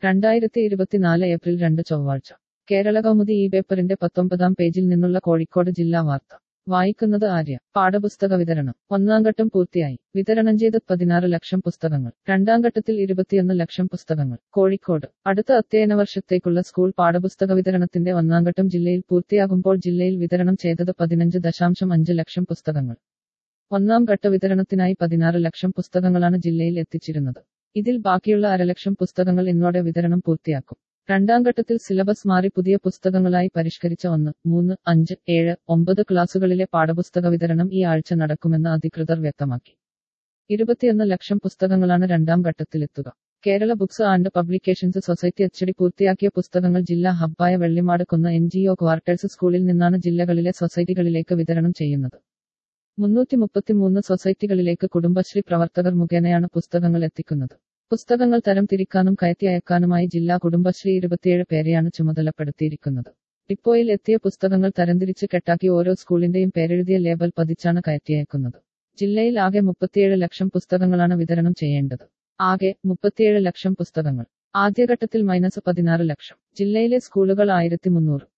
രണ്ടായിരത്തി ഇരുപത്തിനാല് ഏപ്രിൽ രണ്ട് ചൊവ്വാഴ്ച കേരള കൗമുദി ഈ പേപ്പറിന്റെ പത്തൊമ്പതാം പേജിൽ നിന്നുള്ള കോഴിക്കോട് ജില്ലാ വാർത്ത വായിക്കുന്നത് ആര്യ പാഠപുസ്തക വിതരണം ഒന്നാം ഘട്ടം പൂർത്തിയായി വിതരണം ചെയ്ത പതിനാറ് ലക്ഷം പുസ്തകങ്ങൾ രണ്ടാം ഘട്ടത്തിൽ ഇരുപത്തിയൊന്ന് ലക്ഷം പുസ്തകങ്ങൾ കോഴിക്കോട് അടുത്ത അധ്യയന വർഷത്തേക്കുള്ള സ്കൂൾ പാഠപുസ്തക വിതരണത്തിന്റെ ഒന്നാം ഘട്ടം ജില്ലയിൽ പൂർത്തിയാകുമ്പോൾ ജില്ലയിൽ വിതരണം ചെയ്തത് പതിനഞ്ച് ദശാംശം അഞ്ച് ലക്ഷം പുസ്തകങ്ങൾ ഒന്നാം ഘട്ട വിതരണത്തിനായി പതിനാറ് ലക്ഷം പുസ്തകങ്ങളാണ് ജില്ലയിൽ എത്തിച്ചിരുന്നത് ഇതിൽ ബാക്കിയുള്ള അരലക്ഷം പുസ്തകങ്ങൾ ഇന്നോടെ വിതരണം പൂർത്തിയാക്കും രണ്ടാം ഘട്ടത്തിൽ സിലബസ് മാറി പുതിയ പുസ്തകങ്ങളായി പരിഷ്കരിച്ച ഒന്ന് മൂന്ന് അഞ്ച് ഏഴ് ഒമ്പത് ക്ലാസുകളിലെ പാഠപുസ്തക വിതരണം ഈ ആഴ്ച നടക്കുമെന്ന് അധികൃതർ വ്യക്തമാക്കി ഇരുപത്തിയൊന്ന് ലക്ഷം പുസ്തകങ്ങളാണ് രണ്ടാം ഘട്ടത്തിലെത്തുക Kerala books and publications society അച്ചടി പൂർത്തിയാക്കിയ പുസ്തകങ്ങൾ ജില്ലാ ഹബ്ബായ വെള്ളിമാട് കുന്ന് എൻ ജി ഒ ക്വാർട്ടേഴ്സ് സ്കൂളിൽ നിന്നാണ് ജില്ലകളിലെ സൊസൈറ്റികളിലേക്ക് വിതരണം ചെയ്യുന്നത് മുന്നൂറ്റി മുപ്പത്തിമൂന്ന് സൊസൈറ്റികളിലേക്ക് കുടുംബശ്രീ പ്രവർത്തകർ മുഖേനയാണ് പുസ്തകങ്ങൾ എത്തിക്കുന്നത് പുസ്തകങ്ങൾ തരം തിരിക്കാനും കയറ്റി അയക്കാനുമായി ജില്ലാ കുടുംബശ്രീ ഇരുപത്തിയേഴ് പേരെയാണ് ചുമതലപ്പെടുത്തിയിരിക്കുന്നത് ഡിപ്പോയിൽ എത്തിയ പുസ്തകങ്ങൾ തരംതിരിച്ച് കെട്ടാക്കി ഓരോ സ്കൂളിന്റെയും പേരെഴുതിയ ലേബൽ പതിച്ചാണ് കയറ്റി അയക്കുന്നത് ജില്ലയിൽ ആകെ മുപ്പത്തിയേഴ് ലക്ഷം പുസ്തകങ്ങളാണ് വിതരണം ചെയ്യേണ്ടത് ആകെ മുപ്പത്തിയേഴ് ലക്ഷം പുസ്തകങ്ങൾ ആദ്യഘട്ടത്തിൽ മൈനസ് പതിനാറ് ലക്ഷം ജില്ലയിലെ സ്കൂളുകൾ ആയിരത്തി മുന്നൂറ്